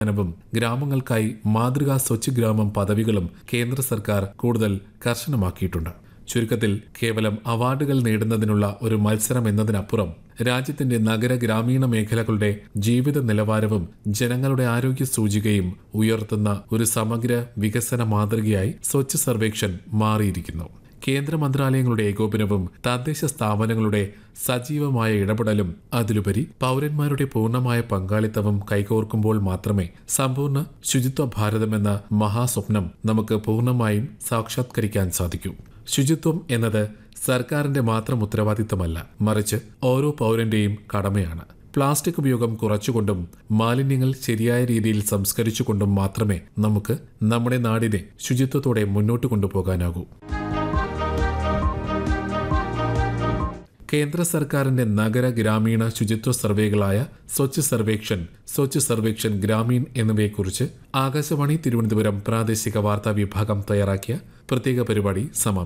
വും ഗ്രാമങ്ങൾക്കായി മാതൃകാ സ്വച്ഛ് ഗ്രാമം പദവികളും കേന്ദ്ര സർക്കാർ കൂടുതൽ കർശനമാക്കിയിട്ടുണ്ട് ചുരുക്കത്തിൽ കേവലം അവാർഡുകൾ നേടുന്നതിനുള്ള ഒരു മത്സരം എന്നതിനപ്പുറം രാജ്യത്തിന്റെ നഗര ഗ്രാമീണ മേഖലകളുടെ ജീവിത നിലവാരവും ജനങ്ങളുടെ ആരോഗ്യ സൂചികയും ഉയർത്തുന്ന ഒരു സമഗ്ര വികസന മാതൃകയായി സ്വച്ഛ് സർവേക്ഷൺ മാറിയിരിക്കുന്നു കേന്ദ്ര മന്ത്രാലയങ്ങളുടെ ഏകോപനവും തദ്ദേശ സ്ഥാപനങ്ങളുടെ സജീവമായ ഇടപെടലും അതിലുപരി പൗരന്മാരുടെ പൂർണ്ണമായ പങ്കാളിത്തവും കൈകോർക്കുമ്പോൾ മാത്രമേ സമ്പൂർണ്ണ ശുചിത്വ ഭാരതമെന്ന മഹാസ്വപ്നം നമുക്ക് പൂർണ്ണമായും സാക്ഷാത്കരിക്കാൻ സാധിക്കൂ ശുചിത്വം എന്നത് സർക്കാരിന്റെ മാത്രം ഉത്തരവാദിത്തമല്ല മറിച്ച് ഓരോ പൗരന്റെയും കടമയാണ് പ്ലാസ്റ്റിക് ഉപയോഗം കുറച്ചുകൊണ്ടും മാലിന്യങ്ങൾ ശരിയായ രീതിയിൽ സംസ്കരിച്ചുകൊണ്ടും മാത്രമേ നമുക്ക് നമ്മുടെ നാടിനെ ശുചിത്വത്തോടെ മുന്നോട്ട് കൊണ്ടുപോകാനാകൂ കേന്ദ്ര സർക്കാരിന്റെ നഗര ഗ്രാമീണ ശുചിത്വ സർവേകളായ സ്വച്ഛ് സർവേക്ഷൻ സ്വച്ഛ് സർവേക്ഷൻ ഗ്രാമീൺ എന്നിവയെക്കുറിച്ച് ആകാശവാണി തിരുവനന്തപുരം പ്രാദേശിക വാർത്താ വിഭാഗം തയ്യാറാക്കിയ പ്രത്യേക പരിപാടി സമാപിച്ചു